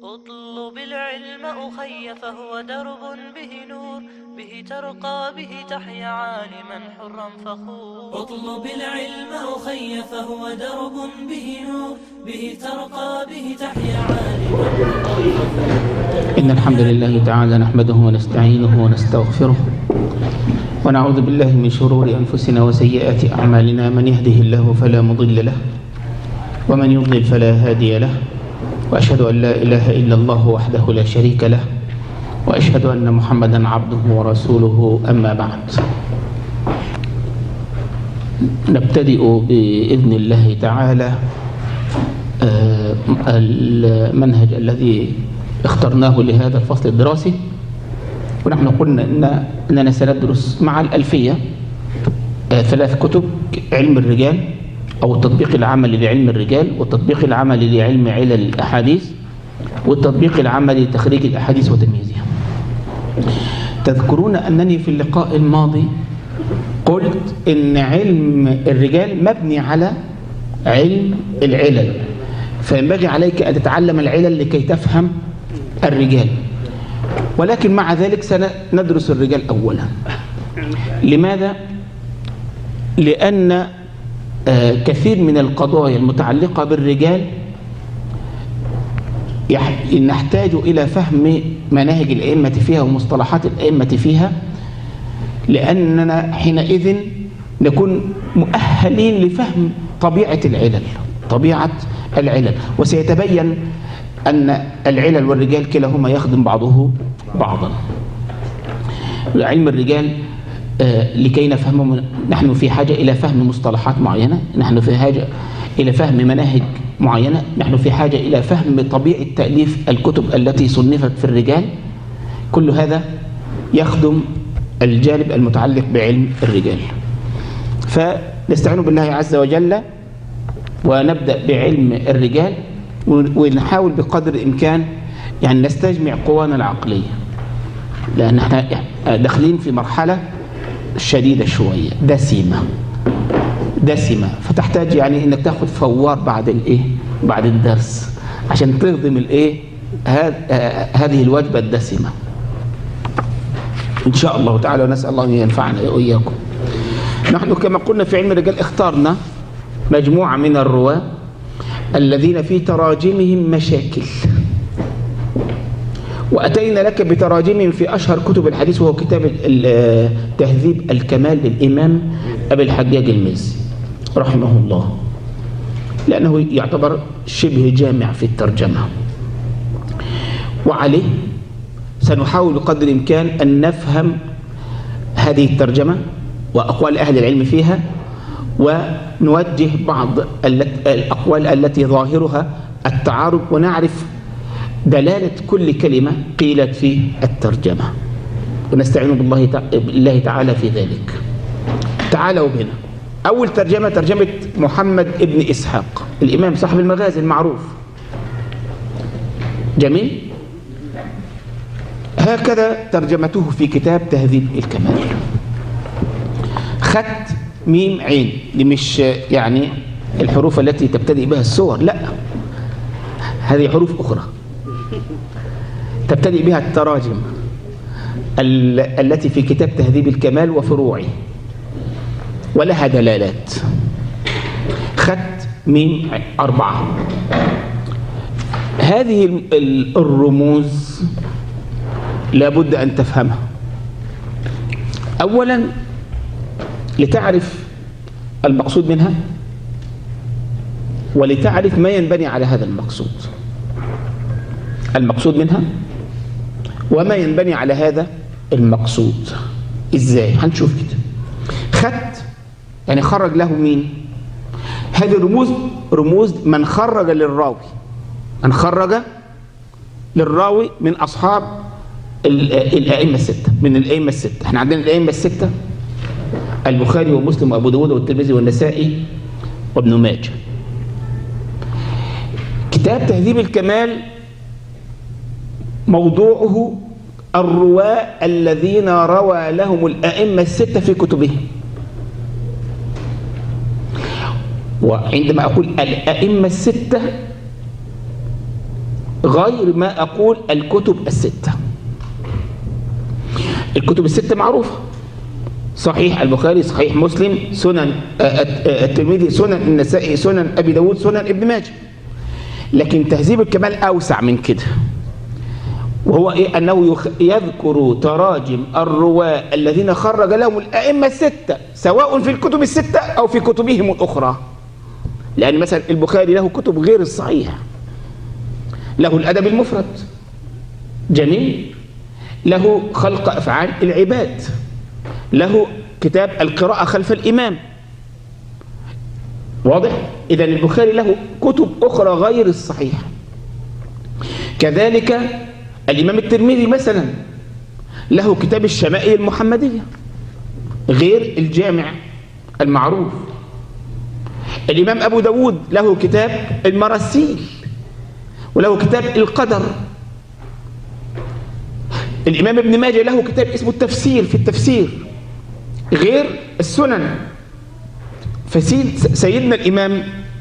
اطلب العلم أخي فهو درب به نور به ترقى به تحيا عالما حرا فخور اطلب العلم أخي فهو درب به نور به ترقى به تحيا عالما حرا فخور إن الحمد لله تعالى نحمده ونستعينه ونستغفره ونعوذ بالله من شرور أنفسنا وسيئات أعمالنا من يهده الله فلا مضل له ومن يضلل فلا هادي له وأشهد أن لا إله إلا الله وحده لا شريك له وأشهد أن محمدا عبده ورسوله أما بعد نبتدئ بإذن الله تعالى آه، المنهج الذي اخترناه لهذا الفصل الدراسي ونحن قلنا إن أننا سندرس مع الألفية آه، ثلاث كتب علم الرجال أو التطبيق العملي لعلم الرجال والتطبيق العملي لعلم علل الأحاديث والتطبيق العملي لتخريج الأحاديث وتمييزها تذكرون أنني في اللقاء الماضي قلت إن علم الرجال مبني على علم العلل فينبغي عليك أن تتعلم العلل لكي تفهم الرجال ولكن مع ذلك سندرس الرجال أولا لماذا؟ لأن آه، كثير من القضايا المتعلقة بالرجال يح- نحتاج إلى فهم مناهج الأئمة فيها ومصطلحات الأئمة فيها لأننا حينئذ نكون مؤهلين لفهم طبيعة العلل طبيعة العلل وسيتبين أن العلل والرجال كلاهما يخدم بعضه بعضا علم الرجال آه، لكي نفهمه نحن في حاجة إلى فهم مصطلحات معينة نحن في حاجة إلى فهم مناهج معينة نحن في حاجة إلى فهم طبيعة تأليف الكتب التي صنفت في الرجال كل هذا يخدم الجانب المتعلق بعلم الرجال فنستعين بالله عز وجل ونبدأ بعلم الرجال ونحاول بقدر الإمكان يعني نستجمع قوانا العقلية لأن احنا داخلين في مرحلة شديدة شوية دسمة دسمة فتحتاج يعني انك تاخد فوار بعد الايه بعد الدرس عشان تهضم الايه هذ- آه، هذه الوجبة الدسمة ان شاء الله تعالى ونسأل الله ان ينفعنا واياكم نحن كما قلنا في علم الرجال اخترنا مجموعة من الرواة الذين في تراجمهم مشاكل وأتينا لك بتراجمهم في أشهر كتب الحديث وهو كتاب ال- ال- تهذيب الكمال للإمام أبي الحجاج المزي رحمه الله لأنه يعتبر شبه جامع في الترجمة وعليه سنحاول بقدر الإمكان أن نفهم هذه الترجمة وأقوال أهل العلم فيها ونوجه بعض الت- الأقوال التي ظاهرها التعارض ونعرف دلالة كل كلمة قيلت في الترجمة ونستعين بالله تع- بالله تعالى في ذلك تعالوا بنا أول ترجمة ترجمة محمد ابن إسحاق الإمام صاحب المغازي المعروف جميل هكذا ترجمته في كتاب تهذيب الكمال خط ميم عين دي مش يعني الحروف التي تبتدئ بها السور لا هذه حروف أخرى تبتدئ بها التراجم ال- التي في كتاب تهذيب الكمال وفروعه ولها دلالات خط ميم أربعة هذه ال- ال- الرموز لابد أن تفهمها أولا لتعرف المقصود منها ولتعرف ما ينبني على هذا المقصود المقصود منها وما ينبني على هذا المقصود ازاي هنشوف كده خط يعني خرج له مين هذه رموز رموز من خرج للراوي من خرج للراوي من اصحاب ال- الائمه السته من الائمه السته احنا عندنا الائمه السته البخاري ومسلم وابو داود والترمذي والنسائي وابن ماجه كتاب تهذيب الكمال موضوعه الرواة الذين روى لهم الأئمة الستة في كتبهم وعندما أقول الأئمة الستة غير ما أقول الكتب الستة الكتب الستة معروفة صحيح البخاري صحيح مسلم سنن الترمذي سنن النسائي سنن أبي داود سنن ابن ماجه لكن تهذيب الكمال أوسع من كده وهو إيه أنه يذكر تراجم الرواة الذين خرج لهم الأئمة الستة سواء في الكتب الستة أو في كتبهم الأخرى لأن مثلا البخاري له كتب غير الصحيح له الأدب المفرد جميل له خلق أفعال العباد له كتاب القراءة خلف الإمام واضح؟ إذا البخاري له كتب أخرى غير الصحيحة كذلك الإمام الترمذي مثلا له كتاب الشمائل المحمدية غير الجامع المعروف الإمام أبو داود له كتاب المراسيل وله كتاب القدر الإمام ابن ماجه له كتاب اسمه التفسير في التفسير غير السنن فسيد سيدنا الإمام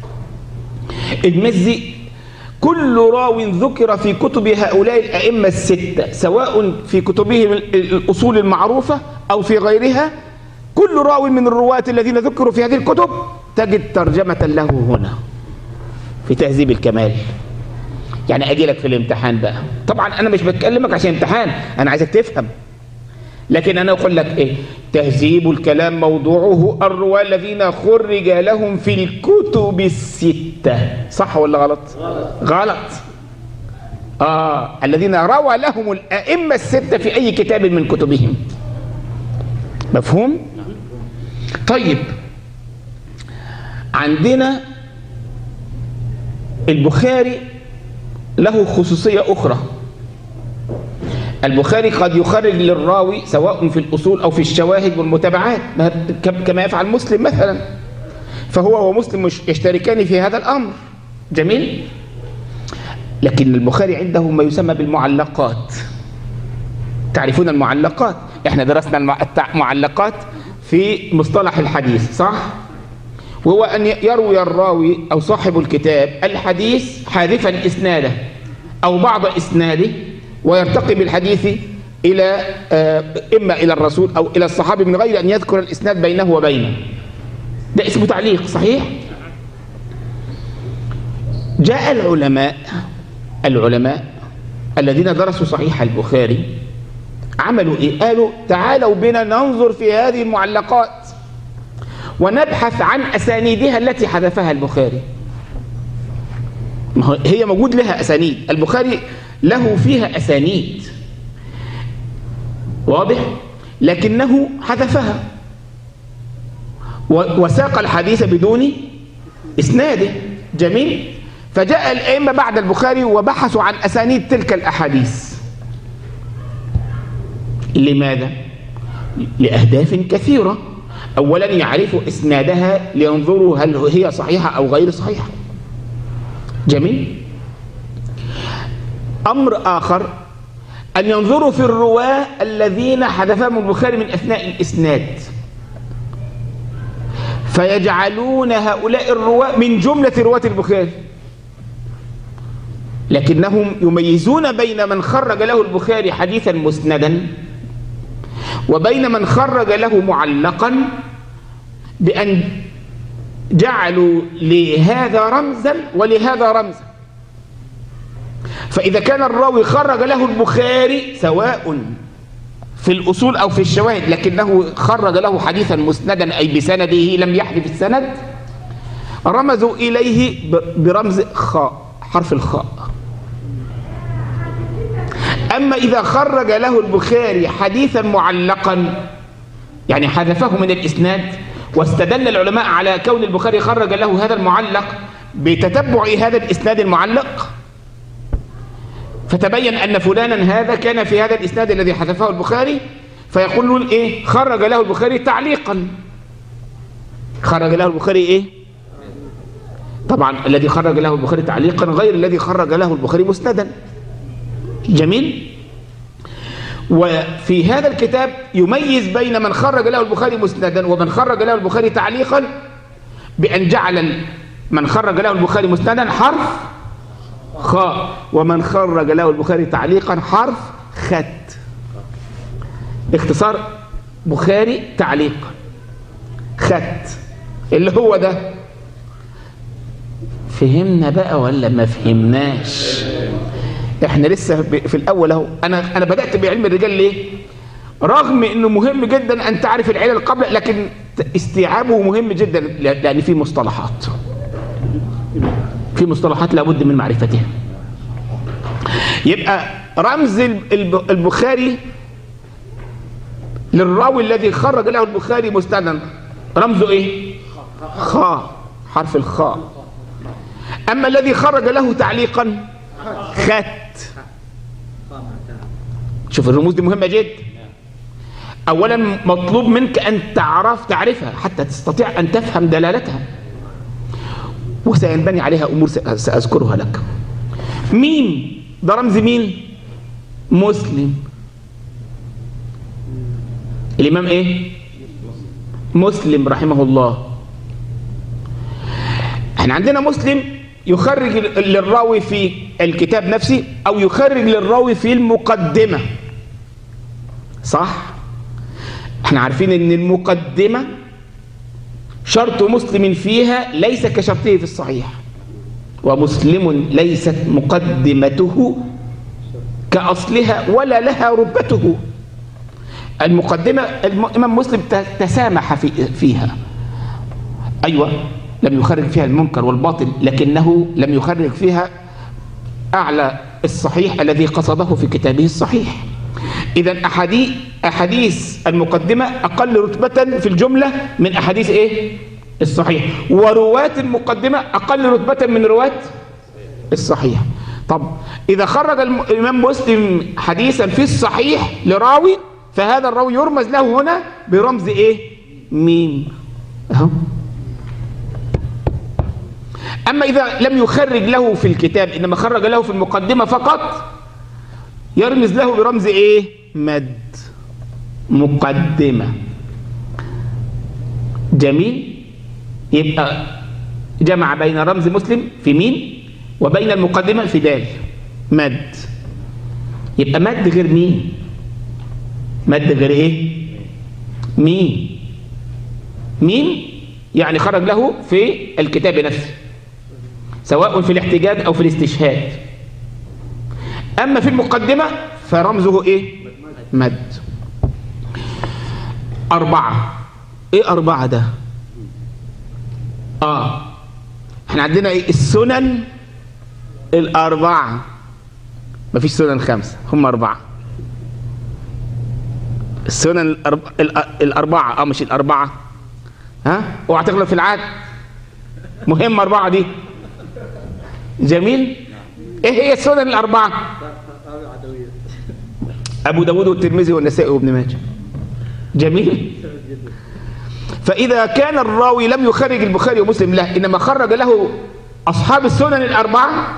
المزي كل راو ذكر في كتب هؤلاء الأئمة الستة سواء في كتبهم الأصول المعروفة أو في غيرها كل راو من الرواة الذين ذكروا في هذه الكتب تجد ترجمة له هنا في تهذيب الكمال يعني أجي لك في الامتحان بقى طبعا أنا مش بتكلمك عشان امتحان أنا عايزك تفهم لكن أنا أقول لك إيه تهذيب الكلام موضوعه الرواة الذين خرج لهم في الكتب الستة صح ولا غلط غلط آه الذين روى لهم الأئمة الستة في أي كتاب من كتبهم مفهوم طيب عندنا البخاري له خصوصية أخرى البخاري قد يخرج للراوي سواء في الأصول أو في الشواهد والمتابعات كما يفعل مسلم مثلا فهو ومسلم يشتركان في هذا الأمر جميل لكن البخاري عنده ما يسمى بالمعلقات تعرفون المعلقات احنا درسنا المعلقات في مصطلح الحديث صح وهو أن يروي الراوي أو صاحب الكتاب الحديث حادثا إسناده أو بعض إسناده ويرتقي بالحديث إلى إما إلى الرسول أو إلى الصحابي من غير أن يذكر الإسناد بينه وبينه ده اسمه تعليق صحيح جاء العلماء العلماء الذين درسوا صحيح البخاري عملوا إيه قالوا تعالوا بنا ننظر في هذه المعلقات ونبحث عن أسانيدها التي حذفها البخاري هي موجود لها أسانيد البخاري له فيها أسانيد واضح لكنه حذفها وساق الحديث بدون إسناده جميل فجاء الأئمة بعد البخاري وبحثوا عن أسانيد تلك الأحاديث لماذا؟ لأهداف كثيرة أولا يعرفوا إسنادها لينظروا هل هي صحيحة أو غير صحيحة جميل أمر آخر أن ينظروا في الرواة الذين حذفهم البخاري من أثناء الإسناد فيجعلون هؤلاء الرواة من جملة رواة البخاري لكنهم يميزون بين من خرج له البخاري حديثا مسندا وبين من خرج له معلقا بأن جعلوا لهذا رمزا ولهذا رمزا فإذا كان الراوي خرج له البخاري سواء في الأصول أو في الشواهد لكنه خرج له حديثا مسندا أي بسنده لم يحذف السند رمزوا إليه برمز خاء حرف الخاء أما إذا خرج له البخاري حديثا معلقا يعني حذفه من الإسناد واستدل العلماء على كون البخاري خرج له هذا المعلق بتتبع هذا الإسناد المعلق فتبين أن فلانا هذا كان في هذا الإسناد الذي حذفه البخاري فيقول إيه خرج له البخاري تعليقا خرج له البخاري إيه طبعا الذي خرج له البخاري تعليقا غير الذي خرج له البخاري مسندا جميل وفي هذا الكتاب يميز بين من خرج له البخاري مسندا ومن خرج له البخاري تعليقا بأن جعل من خرج له البخاري مسندا حرف خاء ومن خرج له البخاري تعليقا حرف خت اختصار بخاري تعليقا خت اللي هو ده فهمنا بقى ولا ما فهمناش احنا لسه في الاول اهو انا انا بدات بعلم الرجال ليه رغم انه مهم جدا ان تعرف العلل قبل لكن استيعابه مهم جدا لان في مصطلحات في مصطلحات لابد من معرفتها يبقى رمز البخاري للراوي الذي خرج له البخاري مستندا رمزه ايه خاء حرف الخاء اما الذي خرج له تعليقا خت شوف الرموز دي مهمه جدا اولا مطلوب منك ان تعرف تعرفها حتى تستطيع ان تفهم دلالتها وسينبني عليها امور ساذكرها لك مين ده رمز مين مسلم الامام ايه مسلم رحمه الله احنا عندنا مسلم يخرج للراوي في الكتاب نفسه او يخرج للراوي في المقدمه صح احنا عارفين ان المقدمه شرط مسلم فيها ليس كشرطه في الصحيح ومسلم ليست مقدمته كأصلها ولا لها رتبته المقدمة الإمام مسلم تسامح في فيها أيوة لم يخرج فيها المنكر والباطل لكنه لم يخرج فيها أعلى الصحيح الذي قصده في كتابه الصحيح إذا أحاديث أحاديث المقدمة أقل رتبة في الجملة من أحاديث إيه؟ الصحيح ورواة المقدمة أقل رتبة من رواة الصحيح طب إذا خرج الإمام مسلم حديثا في الصحيح لراوي فهذا الراوي يرمز له هنا برمز إيه؟ ميم أهو أما إذا لم يخرج له في الكتاب إنما خرج له في المقدمة فقط يرمز له برمز إيه؟ مد مقدمة جميل يبقى جمع بين رمز مسلم في مين وبين المقدمة في دال مد يبقى مد غير مين مد غير ايه مين مين يعني خرج له في الكتاب نفسه سواء في الاحتجاج او في الاستشهاد اما في المقدمة فرمزه ايه مد أربعة ايه أربعة ده اه احنا عندنا ايه السنن الأربعة مفيش سنن خمسة هم أربعة السنن الأرب... الأربعة اه مش الأربعة ها اوعى تغلب في العاد مهم أربعة دي جميل ايه هي السنن الأربعة أبو داود والترمذي والنسائي وابن ماجه جميل فإذا كان الراوي لم يخرج البخاري ومسلم له إنما خرج له أصحاب السنن الأربعة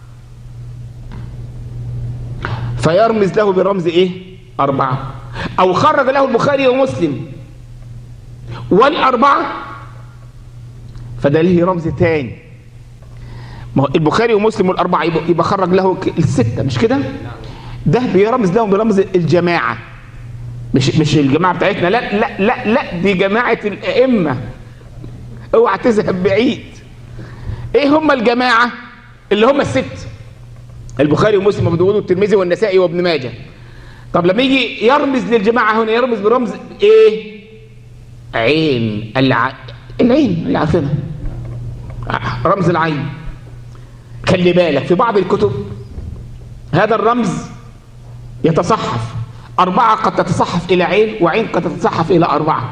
فيرمز له برمز إيه أربعة أو خرج له البخاري ومسلم والأربعة فده له رمز تاني ما هو البخاري ومسلم والأربعة يبقى خرج له الستة مش كده ده بيرمز لهم برمز الجماعة مش مش الجماعة بتاعتنا لا لا لا لا دي جماعة الأئمة اوعى تذهب بعيد ايه هم الجماعة اللي هم الست البخاري ومسلم وابو داود والترمذي والنسائي وابن ماجه طب لما يجي يرمز للجماعة هنا يرمز برمز ايه عين الع... العين اللي عارفينها رمز العين خلي بالك في بعض الكتب هذا الرمز يتصحف أربعة قد تتصحف إلى عين وعين قد تتصحف إلى أربعة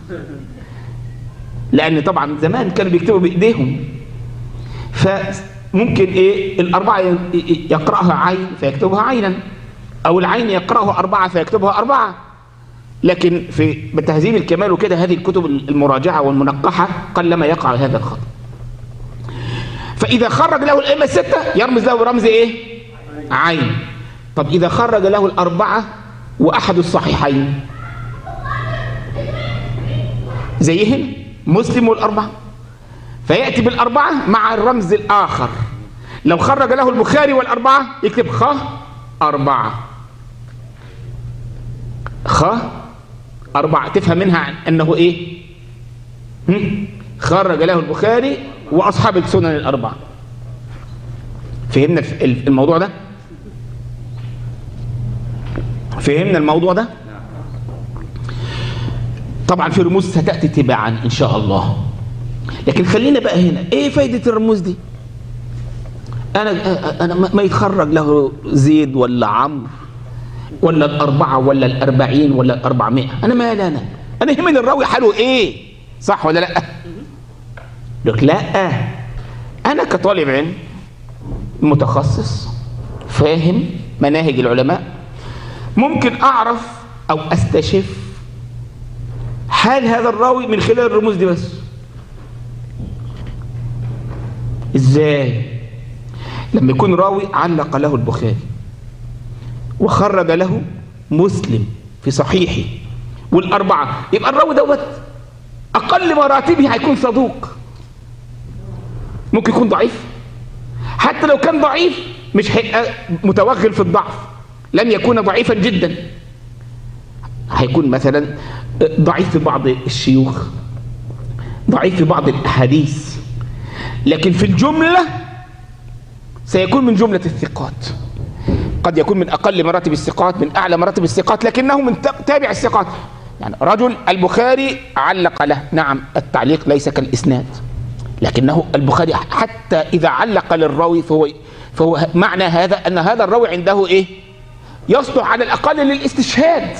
لأن طبعا زمان كانوا بيكتبوا بإيديهم فممكن إيه الأربعة يقرأها عين فيكتبها عينا أو العين يقرأها أربعة فيكتبها أربعة لكن في بتهذيب الكمال وكده هذه الكتب المراجعة والمنقحة قلما يقع هذا الخطأ فإذا خرج له الأئمة الستة يرمز له برمز إيه؟ عين طب إذا خرج له الأربعة وأحد الصحيحين زيهم مسلم والأربعة فيأتي بالأربعة مع الرمز الآخر لو خرج له البخاري والأربعة يكتب خ أربعة خ أربعة تفهم منها أنه إيه هم؟ خرج له البخاري وأصحاب السنن الأربعة فهمنا الموضوع ده فهمنا الموضوع ده طبعا في رموز ستأتي تباعا إن شاء الله لكن خلينا بقى هنا إيه فايدة الرموز دي أنا أنا ما يتخرج له زيد ولا عمرو ولا الأربعة ولا الأربعين ولا الأربعمائة أنا مالي أنا أنا يهمني الراوي حاله إيه صح ولا لا لك لا أنا كطالب علم متخصص فاهم مناهج العلماء ممكن أعرف أو أستشف حال هذا الراوي من خلال الرموز دي بس ازاي لما يكون راوي علق له البخاري وخرج له مسلم في صحيحه والأربعة يبقى الراوي دوت أقل مراتبه هيكون صدوق ممكن يكون ضعيف حتى لو كان ضعيف مش هيبقى متوغل في الضعف لن يكون ضعيفا جدا هيكون مثلا ضعيف في بعض الشيوخ ضعيف في بعض الأحاديث لكن في الجملة سيكون من جملة الثقات قد يكون من أقل مراتب الثقات من أعلى مراتب الثقات لكنه من تابع الثقات يعني رجل البخاري علق له نعم التعليق ليس كالإسناد لكنه البخاري حتى إذا علق للراوي فهو فهو معنى هذا أن هذا الراوي عنده إيه يصلح على الأقل للاستشهاد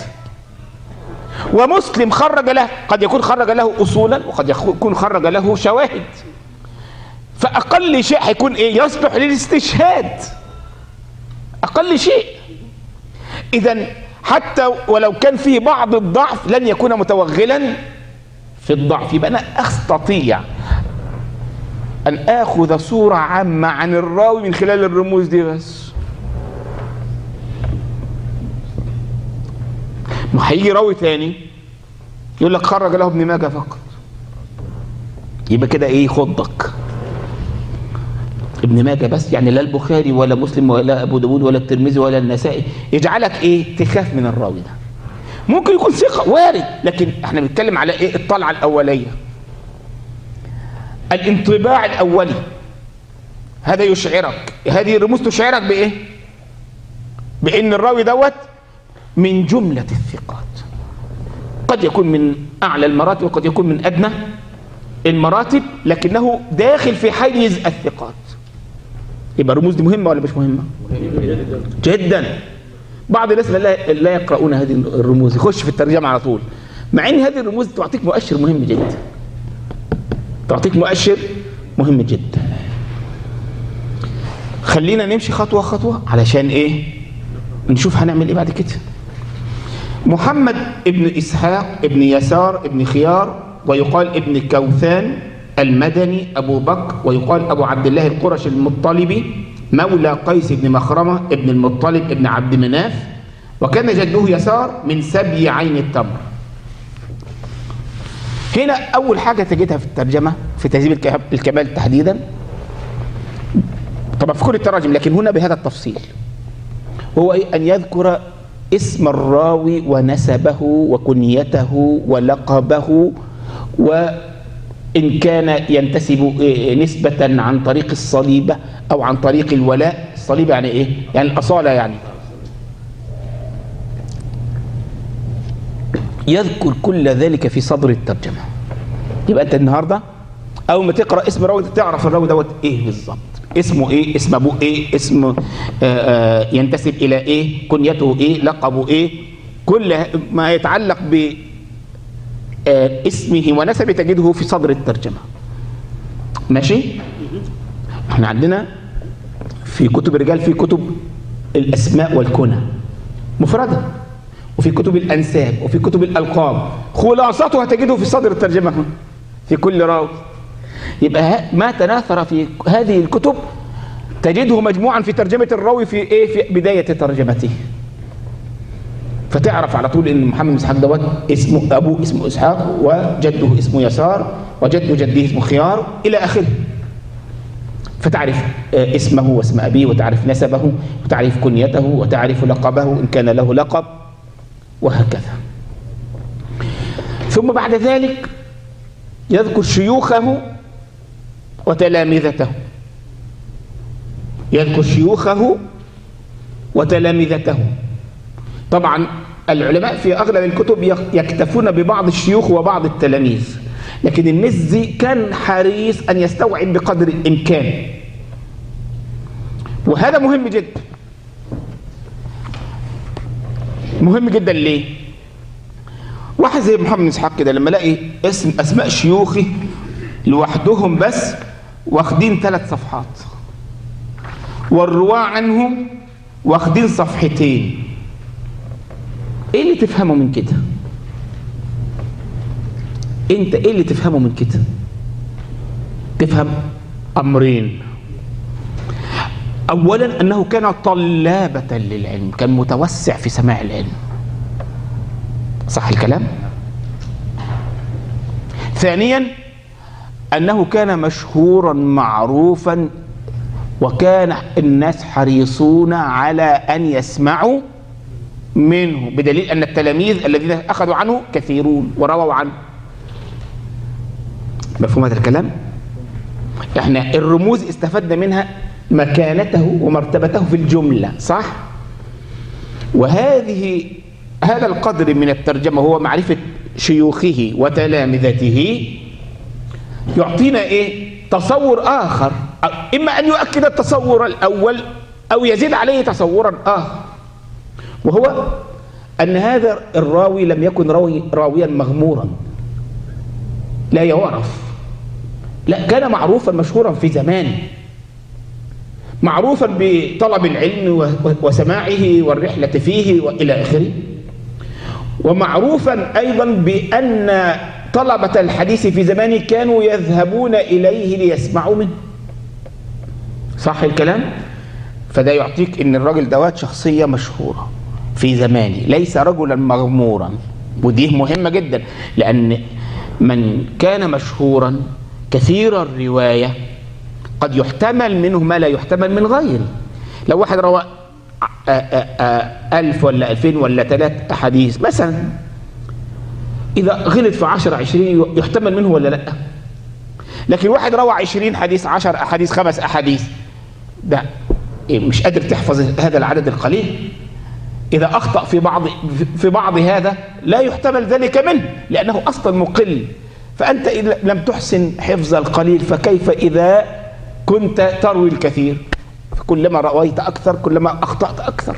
ومسلم خرج له قد يكون خرج له أصولا وقد يكون خرج له شواهد فأقل شيء هيكون إيه يصلح للاستشهاد أقل شيء إذا حتى ولو كان فيه بعض الضعف لن يكون متوغلا في الضعف يبقى أنا أستطيع أن آخذ صورة عامة عن الراوي من خلال الرموز دي بس ما هيجي راوي تاني يقول لك خرج له ابن ماجه فقط يبقى كده ايه خضك ابن ماجه بس يعني لا البخاري ولا مسلم ولا ابو داود ولا الترمذي ولا النسائي يجعلك ايه تخاف من الراوي ده ممكن يكون ثقه وارد لكن احنا بنتكلم على ايه الطلعه الاوليه الانطباع الاولي هذا يشعرك هذه الرموز تشعرك بايه بان الراوي دوت من جمله الثقات قد يكون من اعلى المراتب وقد يكون من ادنى المراتب لكنه داخل في حيز الثقات يبقى الرموز دي مهمه ولا مش مهمه جدا بعض الناس لا, لا يقرؤون هذه الرموز يخش في الترجمه على طول مع ان هذه الرموز تعطيك مؤشر مهم جدا تعطيك مؤشر مهم جدا خلينا نمشي خطوه خطوه علشان ايه نشوف هنعمل ايه بعد كده محمد ابن اسحاق ابن يسار ابن خيار ويقال ابن كوثان المدني أبو بكر ويقال أبو عبد الله القرشي المطلبي مولى قيس بن مخرمة ابن المطلب ابن عبد مناف وكان جده يسار من سبي عين التمر هنا أول حاجة تجدها في الترجمة في تهذيب الكمال تحديدا طبعا في كل التراجم لكن هنا بهذا التفصيل هو أن يذكر اسم الراوي ونسبه وكنيته ولقبه وإن كان ينتسب نسبة عن طريق الصليبة أو عن طريق الولاء الصليبة يعني إيه؟ يعني الأصالة يعني يذكر كل ذلك في صدر الترجمة يبقى أنت النهاردة أول ما تقرأ اسم راوي تعرف الراوي دوت إيه بالظبط اسمه ايه اسم ابوه ايه اسم آآ آآ ينتسب الى ايه كنيته ايه لقبه ايه كل ما يتعلق ب اسمه ونسبه تجده في صدر الترجمه ماشي احنا عندنا في كتب الرجال في كتب الاسماء والكنى مفرده وفي كتب الانساب وفي كتب الالقاب خلاصته تجده في صدر الترجمه في كل راوي يبقى ما تناثر في هذه الكتب تجده مجموعا في ترجمة الراوي في ايه في بداية ترجمته فتعرف على طول ان محمد بن اسحاق دوت اسمه ابوه اسمه اسحاق وجده اسمه يسار وجد جده اسمه خيار الى اخره فتعرف اسمه واسم أبيه وتعرف نسبه وتعرف كنيته وتعرف لقبه إن كان له لقب وهكذا ثم بعد ذلك يذكر شيوخه وتلامذته يذكر شيوخه وتلامذته طبعا العلماء في أغلب الكتب يكتفون ببعض الشيوخ وبعض التلاميذ لكن المزي كان حريص أن يستوعب بقدر الإمكان وهذا مهم جدا مهم جدا ليه واحد زي محمد اسحاق كده لما الاقي اسم اسماء شيوخي لوحدهم بس واخدين ثلاث صفحات والرواة عنهم واخدين صفحتين ايه اللي تفهمه من كده انت ايه اللي تفهمه من كده تفهم امرين اولا انه كان طلابة للعلم كان متوسع في سماع العلم صح الكلام ثانيا انه كان مشهورا معروفا وكان الناس حريصون على ان يسمعوا منه بدليل ان التلاميذ الذين اخذوا عنه كثيرون ورووا عنه مفهوم هذا الكلام احنا الرموز استفدنا منها مكانته ومرتبته في الجمله صح وهذه هذا القدر من الترجمه هو معرفه شيوخه وتلامذته يعطينا ايه تصور اخر اما ان يؤكد التصور الاول او يزيد عليه تصورا اخر وهو ان هذا الراوي لم يكن راوي راويا مغمورا لا يعرف لا كان معروفا مشهورا في زمانه معروفا بطلب العلم وسماعه والرحلة فيه وإلى آخره ومعروفا أيضا بأن طلبة الحديث في زمانه كانوا يذهبون إليه ليسمعوا منه صح الكلام؟ فده يعطيك ان الراجل دوات شخصية مشهورة في زمانه ليس رجلا مغمورا ودي مهمة جدا لأن من كان مشهورا كثير الرواية قد يحتمل منه ما لا يحتمل من غيره لو واحد روى ألف ولا ألفين ولا ثلاث أحاديث مثلا إذا غلط في عشر عشرين يحتمل منه ولا لا لكن واحد روى عشرين حديث عشر أحاديث خمس أحاديث ده مش قادر تحفظ هذا العدد القليل إذا أخطأ في بعض في بعض هذا لا يحتمل ذلك منه لأنه أصلا مقل فأنت إذا لم تحسن حفظ القليل فكيف إذا كنت تروي الكثير كلما رويت أكثر كلما أخطأت أكثر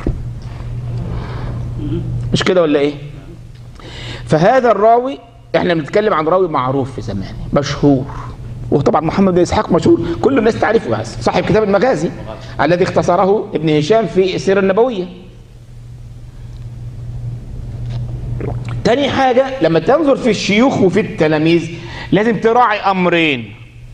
مش كده ولا إيه فهذا الراوي احنا بنتكلم عن راوي معروف في زمانه مشهور وطبعا محمد بن اسحاق مشهور كل الناس تعرفه صاحب كتاب المغازي الذي اختصره ابن هشام في السيره النبويه تاني حاجة لما تنظر في الشيوخ وفي التلاميذ لازم تراعي أمرين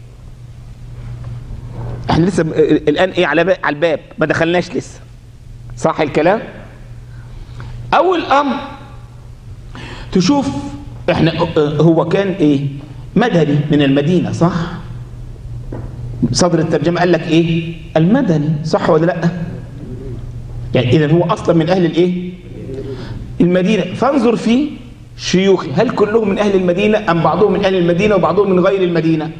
احنا لسه الآن ايه على على الباب ما دخلناش لسه صح الكلام أول أمر تشوف احنا هو كان ايه مدني من المدينة صح صدر الترجمة قال لك ايه المدني صح ولا لا يعني اذا هو اصلا من اهل الايه المدينة فانظر في شيوخ هل كلهم من أهل المدينة أم بعضهم من أهل المدينة وبعضهم من غير المدينة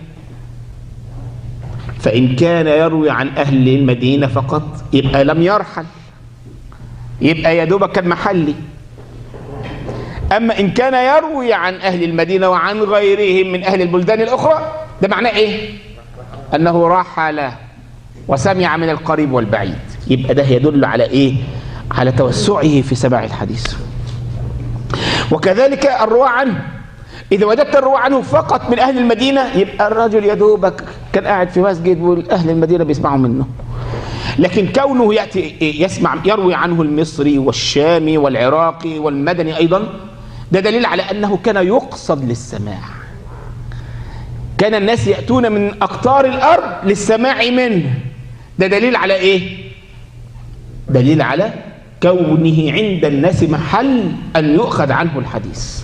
فإن كان يروي عن أهل المدينة فقط يبقى لم يرحل يبقى يا دوبك كان محلي أما إن كان يروي عن أهل المدينة وعن غيرهم من أهل البلدان الأخرى ده معناه إيه أنه رحل وسمع من القريب والبعيد يبقى ده يدل على إيه على توسعه في سماع الحديث وكذلك الرواة عنه إذا وجدت الرواة عنه فقط من أهل المدينة يبقى الرجل يدوبك كان قاعد في مسجد وأهل المدينة بيسمعوا منه لكن كونه يأتي يسمع يروي عنه المصري والشامي والعراقي والمدني أيضا ده دليل على أنه كان يقصد للسماع كان الناس يأتون من أقطار الأرض للسماع منه ده دليل على إيه دليل على كونه عند الناس محل أن يؤخذ عنه الحديث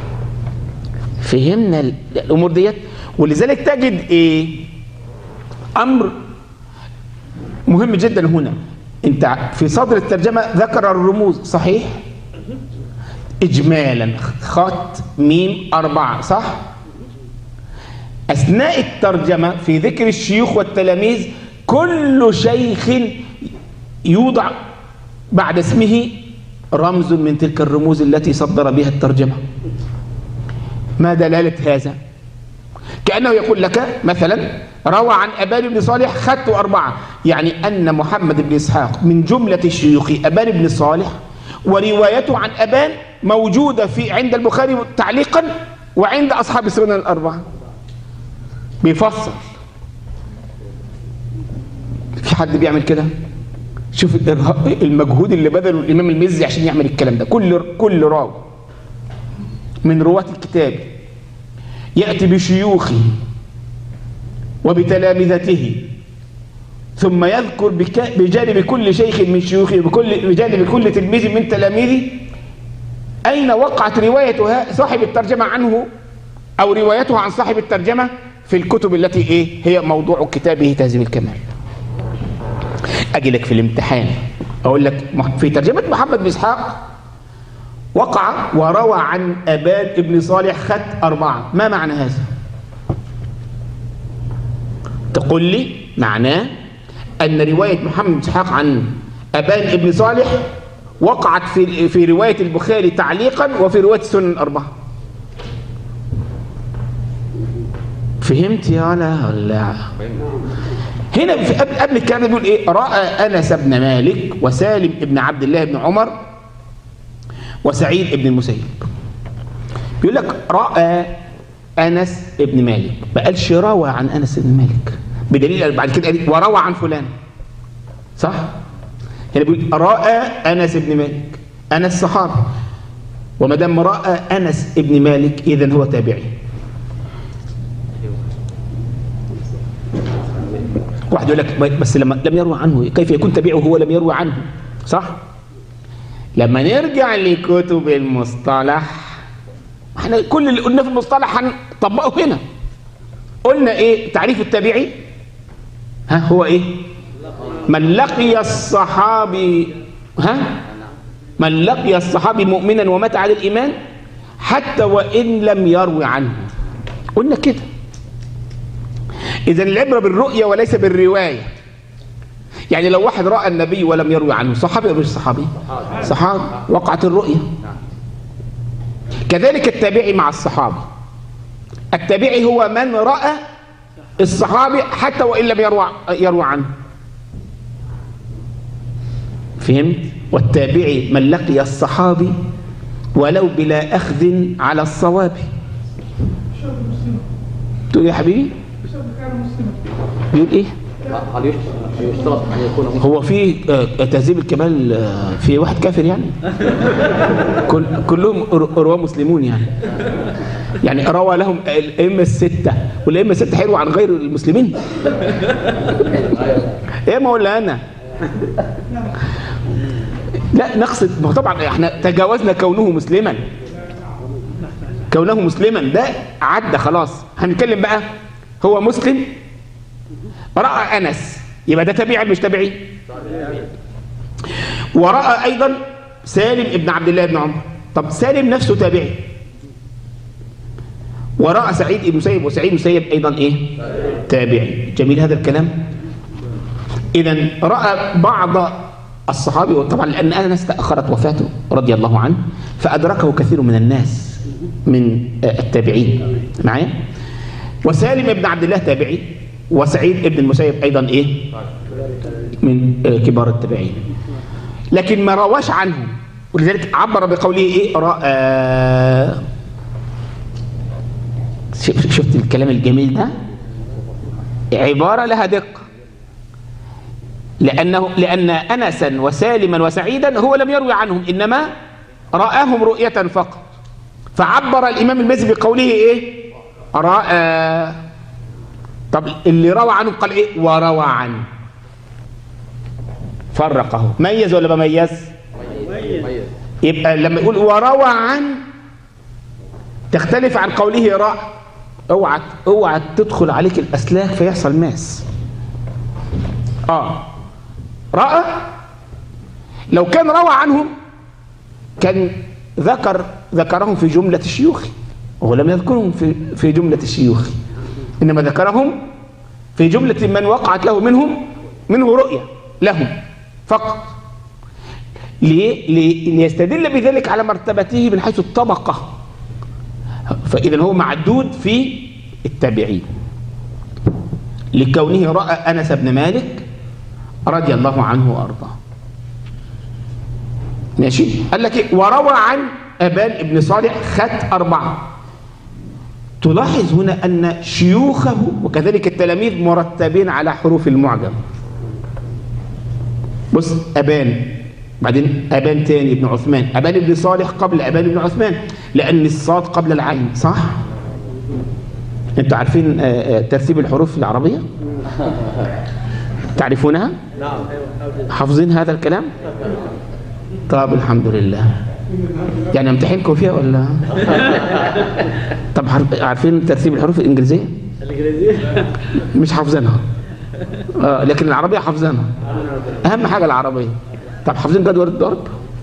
فهمنا الأمور ديت ولذلك تجد إيه أمر مهم جدا هنا انت في صدر الترجمة ذكر الرموز صحيح إجمالا خط ميم أربعة صح أثناء الترجمة في ذكر الشيوخ والتلاميذ كل شيخ يوضع بعد اسمه رمز من تلك الرموز التي صدر بها الترجمة ما دلالة هذا كأنه يقول لك مثلا روى عن أبان بن صالح خط أربعة يعني أن محمد بن إسحاق من جملة الشيوخ أبان بن صالح وروايته عن أبان موجودة في عند البخاري تعليقا وعند أصحاب السنن الأربعة بيفسر في حد بيعمل كده شوف المجهود اللي بذله الإمام المزي عشان يعمل الكلام ده كل كل راوي من رواة الكتاب يأتي بشيوخه وبتلامذته ثم يذكر بجانب كل شيخ من شيوخه بكل بجانب كل تلميذ من تلاميذه أين وقعت رواية صاحب الترجمة عنه أو روايته عن صاحب الترجمة في الكتب التي إيه هي موضوع كتابه تهذيب الكمال أجي لك في الامتحان أقول لك في ترجمة محمد بن إسحاق وقع وروى عن أبان ابن صالح خط أربعة ما معنى هذا تقول لي معناه أن رواية محمد بن إسحاق عن أبان ابن صالح وقعت في في رواية البخاري تعليقا وفي رواية السنن الأربعة فهمت يا ولا ولا هنا في قبل قبل الكلام ده بيقول ايه راى انس بن مالك وسالم بن عبد الله بن عمر وسعيد بن المسيب بيقول لك راى انس بن مالك ما قالش روى عن انس بن مالك بدليل بعد كده قال وروى عن فلان صح هنا بيقول راى انس بن مالك انس صحابي وما دام راى انس بن مالك اذا هو تابعي واحد يقول لك بس لما لم يروى عنه كيف يكون تابعه وهو لم يروى عنه صح لما نرجع لكتب المصطلح احنا كل اللي قلناه في المصطلح هنطبقه هنا قلنا ايه تعريف التابعي ها هو ايه من لقي الصحابي ها من لقي الصحابي مؤمنا ومات على الايمان حتى وان لم يروي عنه قلنا كده اذا العبره بالرؤيه وليس بالروايه يعني لو واحد راى النبي ولم يروي عنه صحابي او مش صحابي صحابي وقعت الرؤيه كذلك التابعي مع الصحابي التابعي هو من راى الصحابي حتى وان لم يروى يروى عنه فهمت والتابعي من لقي الصحابي ولو بلا اخذ على الصواب تقول يا حبيبي بيقول ايه هل يشترط ان يكون مسلم هو في آه، تهذيب الكمال آه، في واحد كافر يعني كل كلهم ر- رواه مسلمون يعني يعني روى لهم الائمه السته والائمه السته حلوه عن غير المسلمين ايه مولانا لا نقصد ما هو طبعا احنا تجاوزنا كونه مسلما كونه مسلما ده عدى خلاص هنتكلم بقى هو مسلم راى انس يبقى ده تابعي مش تابعي وراى ايضا سالم ابن عبد الله بن عمر طب سالم نفسه تابعي وراى سعيد بن مسيب وسعيد بن مسيب ايضا ايه تابعي جميل هذا الكلام اذا راى بعض الصحابي وطبعا لان انس تاخرت وفاته رضي الله عنه فادركه كثير من الناس من آه، التابعين معايا وسالم بن عبد الله تابعي وسعيد بن المسيب ايضا ايه من آه، كبار التابعين لكن ما رواش عنه ولذلك عبر بقوله ايه راى شف- شفت الكلام الجميل ده عباره لها دقه لانه لان انسا وسالما وسعيدا هو لم يروي عنهم انما راهم رؤيه فقط فعبر الامام المزي بقوله ايه راى طب اللي روى عنه قال ايه وروى عنه فرقه ميز ولا ما ميز مميز يبقى لما يقول وروى عن تختلف عن قوله راى اوعى اوعى تدخل عليك الاسلاك فيحصل ماس اه رأى لو كان روى عنهم كان ذكر ذكرهم في جملة الشيوخ وهو لم يذكرهم في في جملة الشيوخ إنما ذكرهم في جملة من وقعت له منهم منه رؤية لهم فقط ليه؟ لي- ليستدل بذلك على مرتبته من حيث الطبقة فإذا هو معدود في التابعين لكونه رأى أنس بن مالك رضي الله عنه وأرضاه ماشي قال لك إيه؟ وروى عن أبان بن صالح خط أربعة تلاحظ هنا أن شيوخه وكذلك التلاميذ مرتبين على حروف المعجم بص أبان بعدين أبان تاني ابن عثمان أبان بن صالح قبل أبان بن عثمان لأن الصاد قبل العين صح؟ أنتوا عارفين آه، آه، ترتيب الحروف العربية؟ تعرفونها؟ نعم حافظين هذا الكلام؟ طب الحمد لله يعني امتحنكم فيها ولا طب عارف- عارفين ترتيب الحروف الإنجليزية؟ الانجليزيه مش حافظينها آه لكن العربية حافظينها أهم حاجة العربية طب حافظين جدول الضرب؟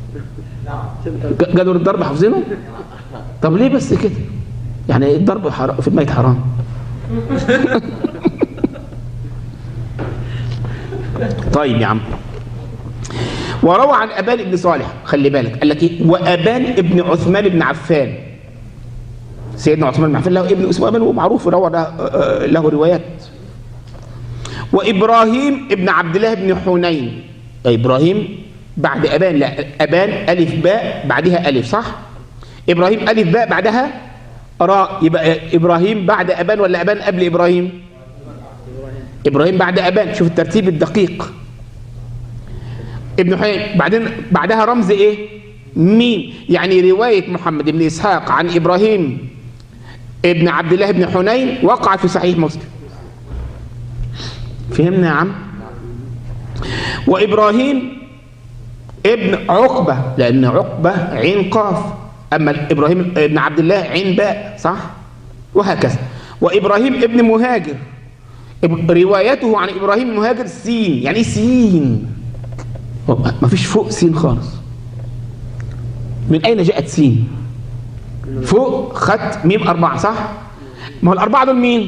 ج- جدول الضرب حافظينه؟ طب ليه بس كده؟ يعني الضرب حرام في الميت حرام طيب يا عم وروى عن أبان بن صالح خلي بالك قال لك إيه وأبان ابن عثمان بن عفان سيدنا عثمان بن عفان له ابن اسمه أبان ومعروف روى له, آه، له روايات وإبراهيم ابن عبد الله بن حنين إبراهيم بعد أبان لا أبان ألف باء بعدها ألف صح إبراهيم ألف باء بعدها راء يبقى إبراهيم بعد أبان ولا أبان قبل إبراهيم إبراهيم بعد أبان شوف الترتيب الدقيق ابن حنين بعدين بعدها رمز إيه ميم يعني رواية محمد بن إسحاق عن إبراهيم ابن عبد الله بن حنين وقع في صحيح مسلم فهمنا يا عم وإبراهيم ابن عقبة لأن عقبة عين قاف أما إبراهيم ابن عبد الله عين باء صح وهكذا وإبراهيم ابن مهاجر إب- روايته عن إبراهيم المهاجر سين يعني إيه سين ما فيش فوق سين خالص من أين جاءت سين فوق خط ميم أربعة صح ما هو الأربعة دول مين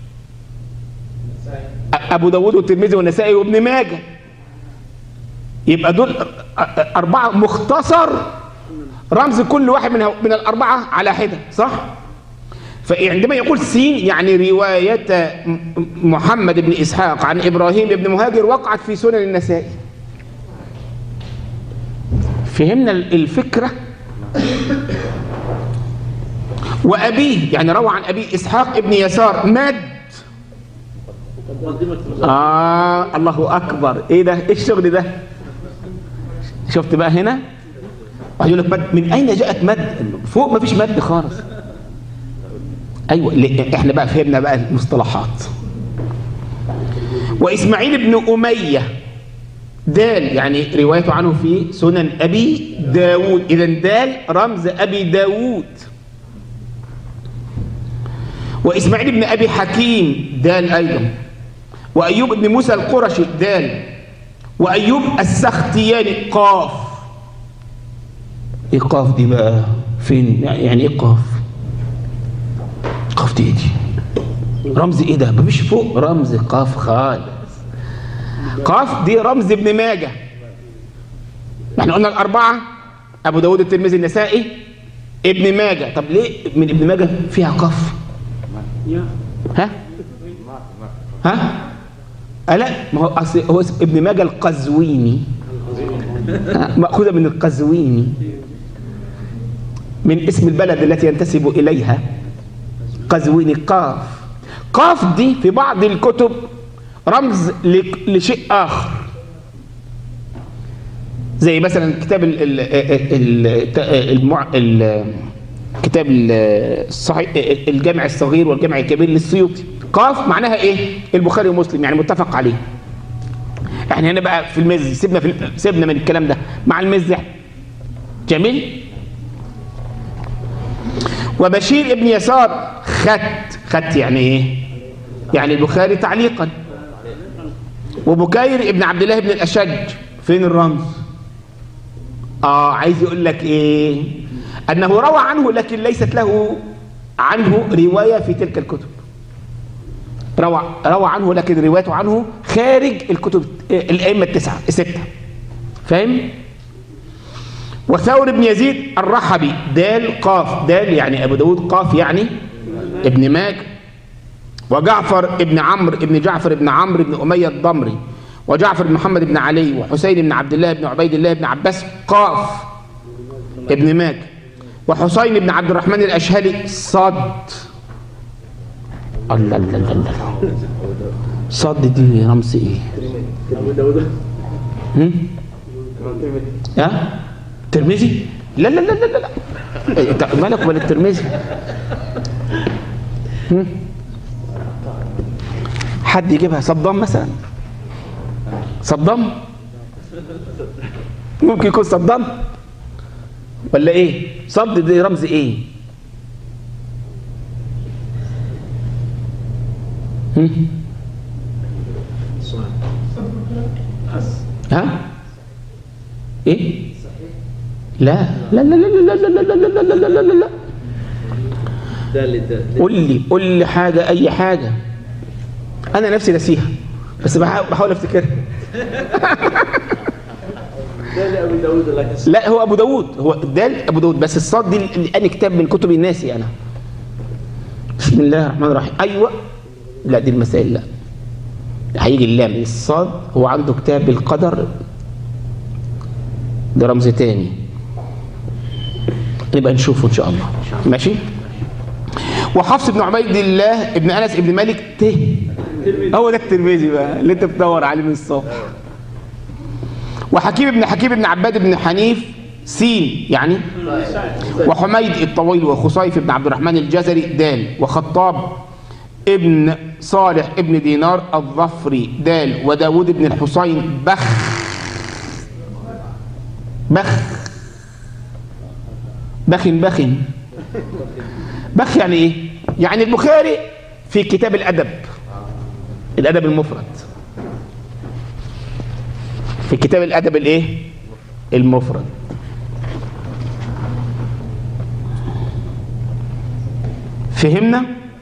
أ- أبو داود والترمذي والنسائي وابن ماجه يبقى دول أ- أ- أربعة مختصر رمز كل واحد من من الأربعة على حدة صح فعندما يقول سين يعني رواية م- محمد بن إسحاق عن إبراهيم بن مهاجر وقعت في سنن النسائي فهمنا ال- الفكرة وأبيه يعني روى عن أبي إسحاق ابن يسار مد آه الله أكبر إيه ده إيه الشغل ده شفت بقى هنا واحد يقول لك مد من أين جاءت مد فوق ما فيش مد خالص أيوة ل- إحنا بقى فهمنا بقى المصطلحات وإسماعيل بن أمية دال يعني روايته عنه في سنن أبي داود إذا دال رمز أبي داود وإسماعيل بن أبي حكيم دال أيضا وأيوب بن موسى القرشي دال وأيوب السختياني قاف إيه قاف دي بقى فين يعني إيه قاف قاف دي إيه دي رمز إيه ده مفيش فوق رمز قاف خالص قاف دي رمز ابن ماجه احنا قلنا الأربعة أبو داود الترمذي النسائي ابن ماجه طب ليه من ابن ماجه فيها قاف ها ها ألا ما هو أصل هو اسم ابن ماجه القزويني ها، مأخوذة من القزويني من اسم البلد التي ينتسب إليها قزويني قاف قاف دي في بعض الكتب رمز ل- لشيء آخر زي مثلا كتاب ال ال ال المع ال كتاب ال- الصحيح الجامع الصغير والجامع الكبير للسيوطي قاف معناها ايه البخاري ومسلم يعني متفق عليه احنا هنا بقى في المز سيبنا في سيبنا من الكلام ده مع المز إحنا. جميل وبشير ابن يسار خط خط يعني ايه يعني البخاري تعليقا وبكير ابن عبد الله بن الاشج فين الرمز اه عايز يقول لك ايه انه روى عنه لكن ليست له عنه روايه في تلك الكتب روى روى عنه لكن روايته عنه خارج الكتب الائمه التسعه السته فاهم وثور بن يزيد الرحبي دال قاف دال يعني ابو داود قاف يعني ابن ماجه وجعفر ابن عمرو ابن جعفر ابن عمرو ابن اميه الضمري وجعفر بن محمد بن علي وحسين بن عبد الله بن عبيد الله بن عباس قاف ابن ماجه وحسين بن عبد الرحمن الاشهلي صد الله الله الله الله صد دي رمز ايه؟ هم؟ ها؟ ترمذي؟ لا لا لا لا لا لا إيه، انت مالك ولا الترمذي؟ هم؟ حد يجيبها صدام مثلا صدام ممكن يكون صدام ولا ايه صد دي رمز ايه هم؟ ها ايه لا لا لا لا لا لا لا لا لا لا لا لا لا لا دال دال قول لي قول لي حاجه اي حاجه انا نفسي نسيها بس بحاول بحاول افتكرها دال ابي داود لكن لا هو ابو داود هو دال ابو داود بس الصاد دي اللي انا كتاب من كتب الناسي انا بسم الله الرحمن الرحيم ايوه لا دي المسائل لا هيجي اللام الصاد هو عنده كتاب القدر ده رمز تاني نبقى نشوفه ان شاء الله ماشي وحفص بن عبيد الله ابن انس ابن مالك ت هو ده الترمذي بقى اللي انت بتدور عليه من الصبح وحكيم بن حكيم بن عباد بن حنيف سين يعني وحميد الطويل وخصيف بن عبد الرحمن الجزري دال وخطاب ابن صالح ابن دينار الظفري دال وداود بن الحسين بخ بخ بخن بخن بخ يعني ايه يعني البخاري في كتاب الادب الادب المفرد في كتاب الادب الايه المفرد فهمنا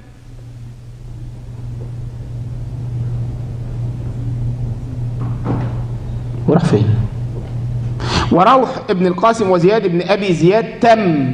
وراح فين وروح ابن القاسم وزياد بن ابي زياد تم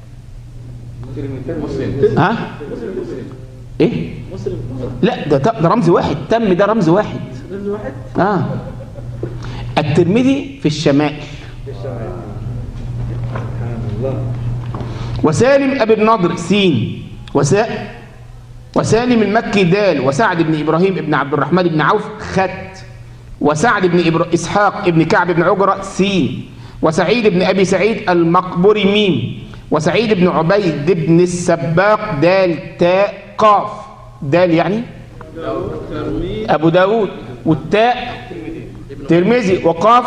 ها ايه لا ده ده رمز واحد تم ده رمز واحد رمز واحد اه الترمذي في الشمائل سبحان الله وسالم ابي النضر سين وسا وسالم المكي دال وسعد بن ابراهيم بن عبد الرحمن بن عوف خت وسعد بن إبر... اسحاق بن كعب بن عجرة سين وسعيد بن ابي سعيد المقبري ميم وسعيد بن عبيد بن السباق دال تاء قاف دال يعني ابو داود والتاء ترمذي وقاف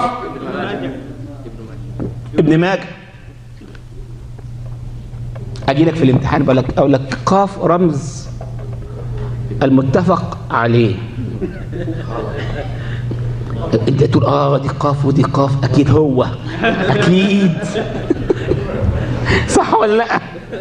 ابن ماجه اجي لك في الامتحان بقول لك اقول لك قاف رمز المتفق عليه انت تقول اه دي قاف ودي قاف اكيد هو اكيد صح ولا لا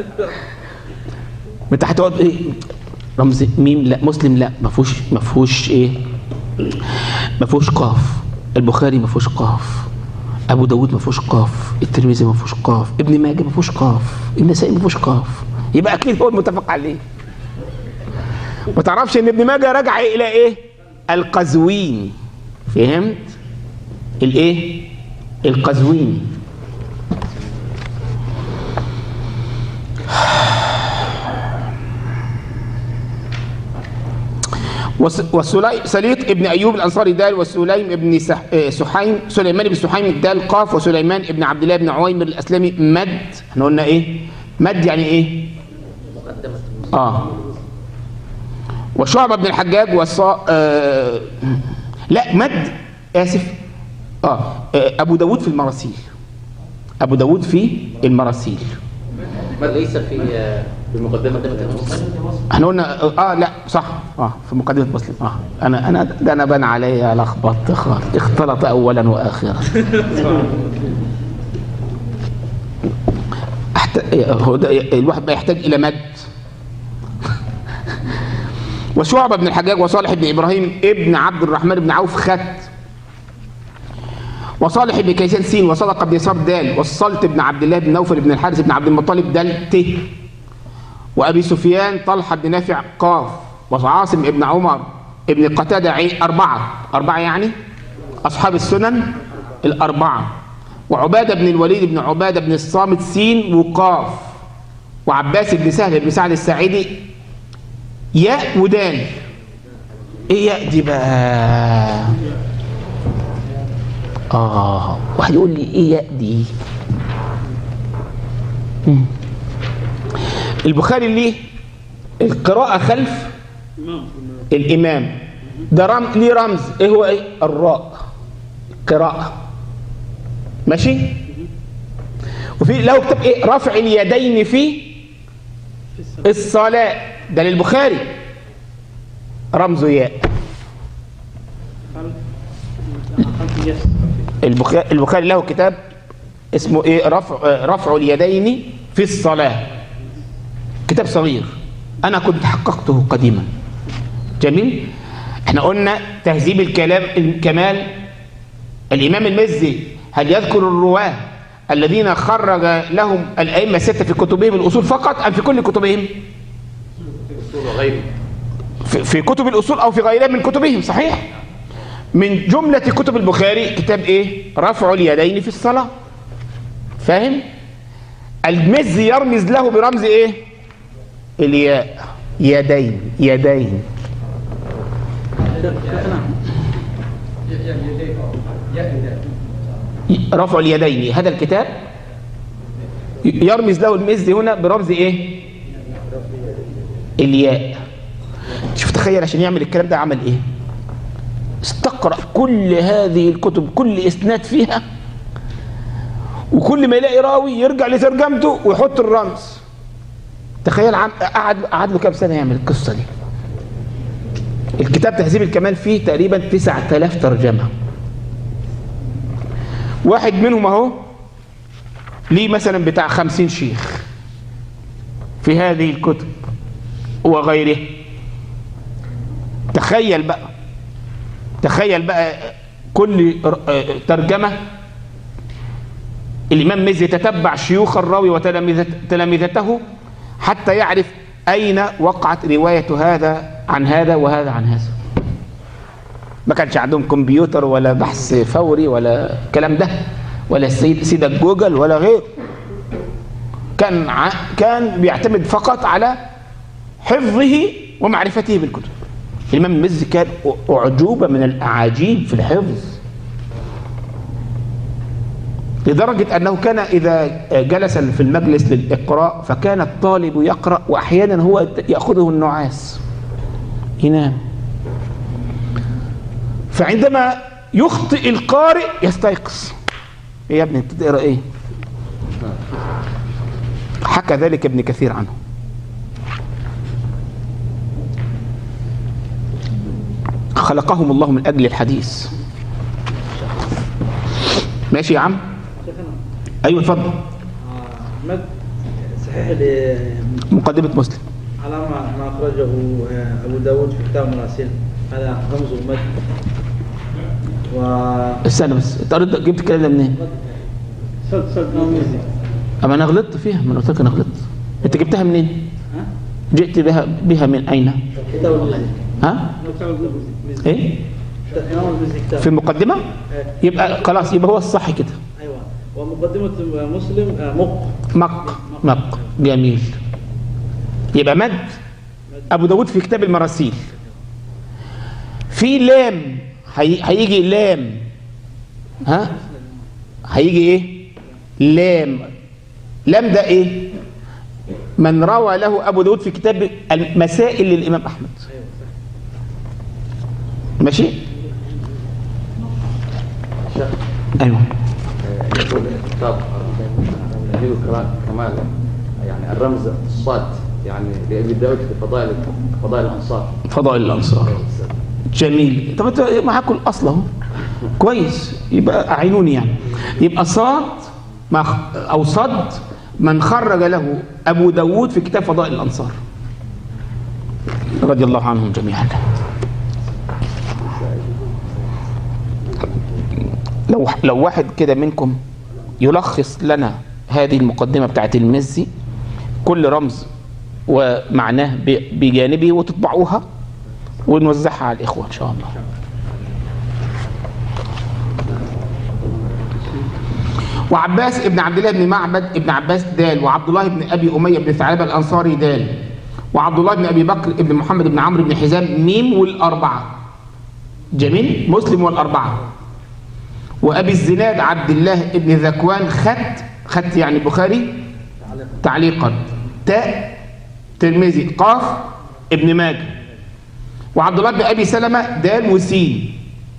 ما انت هتقعد ايه رمز ميم لا مسلم لا ما فيهوش ما فيهوش ايه ما فيهوش قاف البخاري ما فيهوش قاف ابو داود ما فيهوش قاف الترمذي ما فيهوش قاف ابن ماجه ما فيهوش قاف النسائي ما فيهوش قاف يبقى اكيد هو المتفق عليه ما تعرفش ان ابن ماجه رجع الى ايه القزويني فهمت الايه القزويني وسلي سليط ابن ايوب الانصاري دال وسليم ابن سح... آه، سحيم سليمان بن سحيم دال قاف وسليمان ابن عبد الله بن عويمر الاسلمي مد احنا قلنا ايه مد يعني ايه مقدمة اه وشعبة بن الحجاج والصا آه لا مد اسف آه. اه ابو داود في المراسيل ابو داود في المراسيل ما ليس في في مقدمة مسلم احنا قلنا اه لا صح اه في مقدمه مسلم اه انا انا ده انا بان عليا لخبطت خالص اختلط اولا واخرا أحت... هو ده الواحد بقى يحتاج الى مد وشعبة بن الحجاج وصالح بن ابراهيم ابن عبد الرحمن بن عوف خت وصالح بن كيسان سين وصدق بن يسار دال والصلت بن عبد الله بن نوفل بن الحارث بن عبد المطلب دال ت وأبي سفيان طلحة بن نافع قاف وعاصم بن عمر ابن قتادة عين أربعة أربعة يعني أصحاب السنن الأربعة وعبادة بن الوليد بن عبادة بن الصامت سين وقاف وعباس بن سهل بن سعد الساعدي ياء ودال ايه ياء دي بقى اه واحد يقول لي ايه ياء دي مم. البخاري ليه القراءة خلف الإمام ده رم... ليه رمز ايه هو ايه الراء قراءة ماشي وفي لو كتب ايه رفع اليدين في الصلاة ده للبخاري رمزه ياء البخاري, البخاري له كتاب اسمه ايه رفع آه، رفع اليدين في الصلاة كتاب صغير انا كنت حققته قديما جميل احنا قلنا تهذيب الكلام الكمال الامام المزي هل يذكر الرواه الذين خرج لهم الائمه السته في كتبهم الاصول فقط ام في كل كتبهم أصول وغيره في في كتب الاصول او في غيرها من كتبهم صحيح من جمله كتب البخاري كتاب ايه رفع اليدين في الصلاه فاهم المزي يرمز له برمز ايه الياء يدين يدين رفع اليدين هذا الكتاب يرمز له المزي هنا برمز ايه الياء شوف تخيل عشان يعمل الكلام ده عمل ايه استقرأ كل هذه الكتب كل اسناد فيها وكل ما يلاقي راوي يرجع لترجمته ويحط الرمز تخيل عم قعد قعد له كام سنه يعمل القصه دي الكتاب تهذيب الكمال فيه تقريبا 9000 ترجمه واحد منهم اهو ليه مثلا بتاع 50 شيخ في هذه الكتب وغيره تخيل بقى تخيل بقى كل ر- ترجمة الإمام مزي يتتبع شيوخ الراوي وتلامذته حتى يعرف أين وقعت رواية هذا عن هذا وهذا عن هذا ما كانش عندهم كمبيوتر ولا بحث فوري ولا الكلام ده ولا سيد سيدة جوجل ولا غيره كان ع- كان بيعتمد فقط على حفظه ومعرفته بالكتب الإمام المزي كان أعجوبة من الأعاجيب في الحفظ لدرجة أنه كان إذا جلس في المجلس للإقراء فكان الطالب يقرأ وأحيانا هو يأخذه النعاس ينام فعندما يخطئ القارئ يستيقظ إيه يا ابني انت بتقرا ايه حكى ذلك ابن كثير عنه خلقهم الله من اجل الحديث ماشي يا عم شيخنا ايوه اتفضل آه، مد صحيح ل- مقدمه مسلم على ما ما أخرجه آه، أبو داود في كتاب مراسيل هذا رمز المد و استنى بس انت قريت جبت الكلام ده منين؟ صد صد نوميزي اما انا غلطت فيها ما انا قلت لك انا غلطت انت جبتها منين؟ ها؟ جئت بها بها من اين؟ كتاب المزي ها؟ كتاب المزي ايه؟ إمام المزي كتاب في المقدمه؟ إيه. يبقى خلاص يبقى هو الصح كده أيوة ومقدمة مسلم آه، مق مق مق جميل يبقى مد ابو داود في كتاب المراسيل في لام هي... هيجي لام ها هيجي ايه لام لام ده ايه من روى له ابو داود في كتاب المسائل للامام احمد ماشي شيخ ايوه آه، يقول الكتاب تهذيب الكمال يعني الرمز الصاد يعني لأبي داود في فضائل فضائل الأنصار فضائل الأنصار جميل طب انت معاكم الأصل اهو كويس يبقى أعينوني يعني يبقى صاد ما خ- أو صد من خرج له أبو داود في كتاب فضائل الأنصار رضي الله عنهم جميعا لو لو واحد كده منكم يلخص لنا هذه المقدمة بتاعت المزي كل رمز ومعناه ب- بجانبه وتطبعوها ونوزعها على الإخوة إن شاء الله وعباس ابن عبد الله بن معبد ابن عباس دال وعبد الله بن ابي اميه بن ثعلبه الانصاري دال وعبد الله بن ابي بكر ابن محمد بن عمرو بن حزام ميم والاربعه جميل مسلم والاربعه وابي الزناد عبد الله ابن ذكوان خط خط يعني البخاري تعليقا تاء ترمذي قاف ابن ماجه وعبد الله بن ابي سلمه دال وسين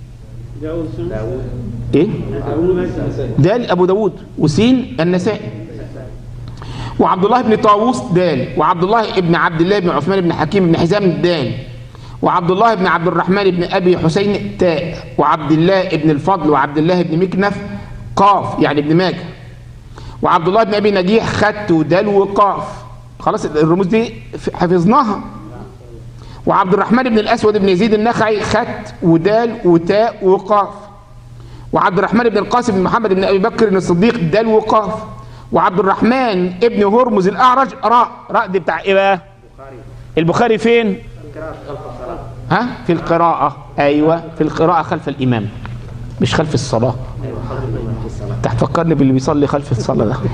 ايه دال ابو داود وسين النسائي وعبد الله بن طاووس دال وعبد الله بن عبد الله بن عثمان بن حكيم بن حزام دال وعبد الله بن عبد الرحمن بن ابي حسين تاء وعبد الله بن الفضل وعبد الله بن مكنف قاف يعني ابن ماجه وعبد الله بن ابي نجيح خط ودال وقاف خلاص الرموز دي حفظناها وعبد الرحمن بن الاسود بن يزيد النخعي خط ودال وتاء وقاف وعبد الرحمن بن القاسم بن محمد بن ابي بكر الصديق دال وقاف وعبد الرحمن ابن هرمز الاعرج راء راء دي بتاع ايه بقى البخاري فين ها في القراءة ايوه في القراءة خلف الامام مش خلف الصلاة انت هتفكرني باللي بيصلي خلف الصلاة ده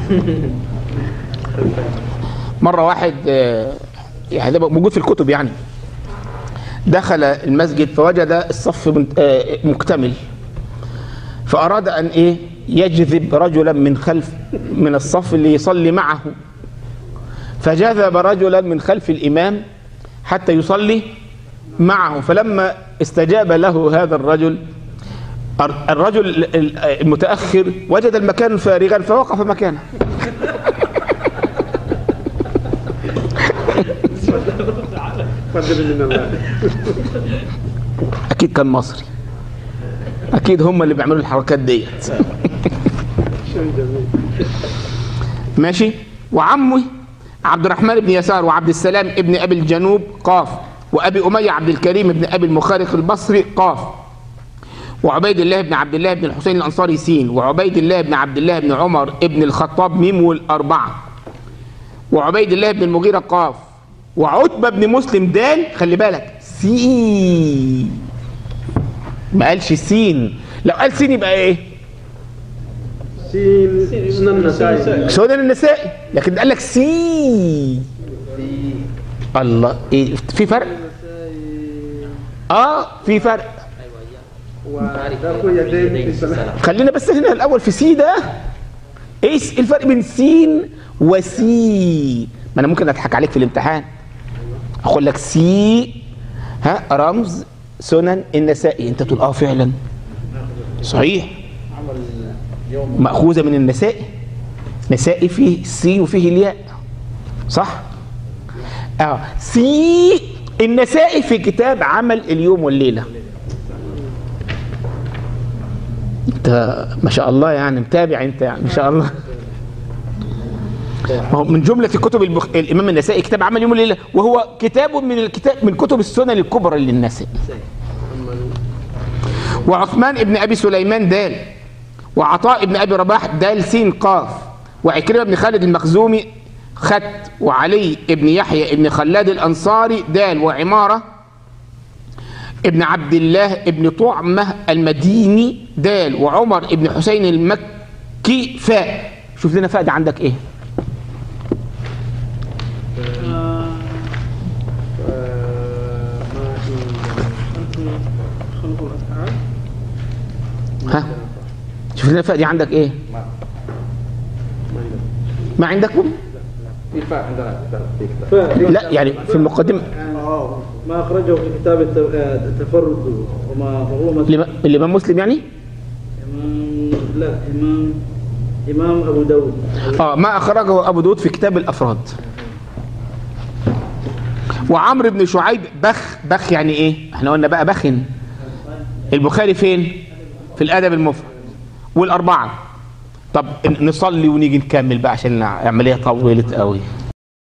مرة واحد آه، يعني ده موجود في الكتب يعني دخل المسجد فوجد الصف من- آه، مكتمل فأراد أن إيه يجذب رجلا من خلف من الصف اللي يصلي معه فجذب رجلا من خلف الإمام حتى يصلي معه فلما استجاب له هذا الرجل الر- الرجل ال- ال- المتأخر وجد المكان فارغا فوقف مكانه أكيد كان مصري أكيد هم اللي بيعملوا الحركات ديت ماشي وعمه عبد الرحمن بن يسار وعبد السلام ابن ابي الجنوب قاف وابي اميه عبد الكريم بن ابي المخارق البصري قاف وعبيد الله بن عبد الله بن الحسين الانصاري سين وعبيد الله بن عبد الله بن عمر ابن الخطاب ميم والاربعه وعبيد الله بن المغيره قاف وعتبه بن مسلم دال خلي بالك سين ما قالش سين لو قال سين يبقى ايه سين سنن النسائي سودان النسائي لكن قال لك سي الله إيه في فرق اه في فرق ورفع يدين في صلاة خلينا بس هنا الاول في سي ده ايه س- الفرق بين سين وسي ما انا ممكن اضحك عليك في الامتحان اقول لك سي ها رمز سنن النسائي انت تقول اه فعلا صحيح مأخوذة من النسائي نسائي فيه السين وفيه الياء صح اه سي النسائي في كتاب عمل اليوم والليلة انت ما شاء الله يعني متابع انت يعني ما شاء الله ما هو من جملة كتب البخ... الإمام النسائي كتاب عمل يوم الليلة وهو كتاب من الكتاب من كتب السنن الكبرى للنسائي وعثمان ابن أبي سليمان دال وعطاء ابن أبي رباح دال سين قاف وعكرمة بن خالد المخزومي خت وعلي ابن يحيى ابن خلاد الأنصاري دال وعمارة ابن عبد الله ابن طعمة المديني دال وعمر ابن حسين المكي فاء شوف لنا فاء ده عندك ايه ها شوف لنا فاء دي عندك ايه ما عندكم في فاء عندنا في كتاب لا يعني في المقدمة ما أخرجه في كتاب الت- آه، التفرد وما هو مس- الإمام- الإمام مسلم يعني إمام لا إمام إمام أبو داود اه ما أخرجه أبو داود في كتاب الأفراد وعمرو بن شعيب بخ بخ يعني ايه احنا قلنا بقى بخن البخاري فين في الادب المفرد والاربعه طب نصلي ونيجي نكمل بقى عشان العمليه طولت قوي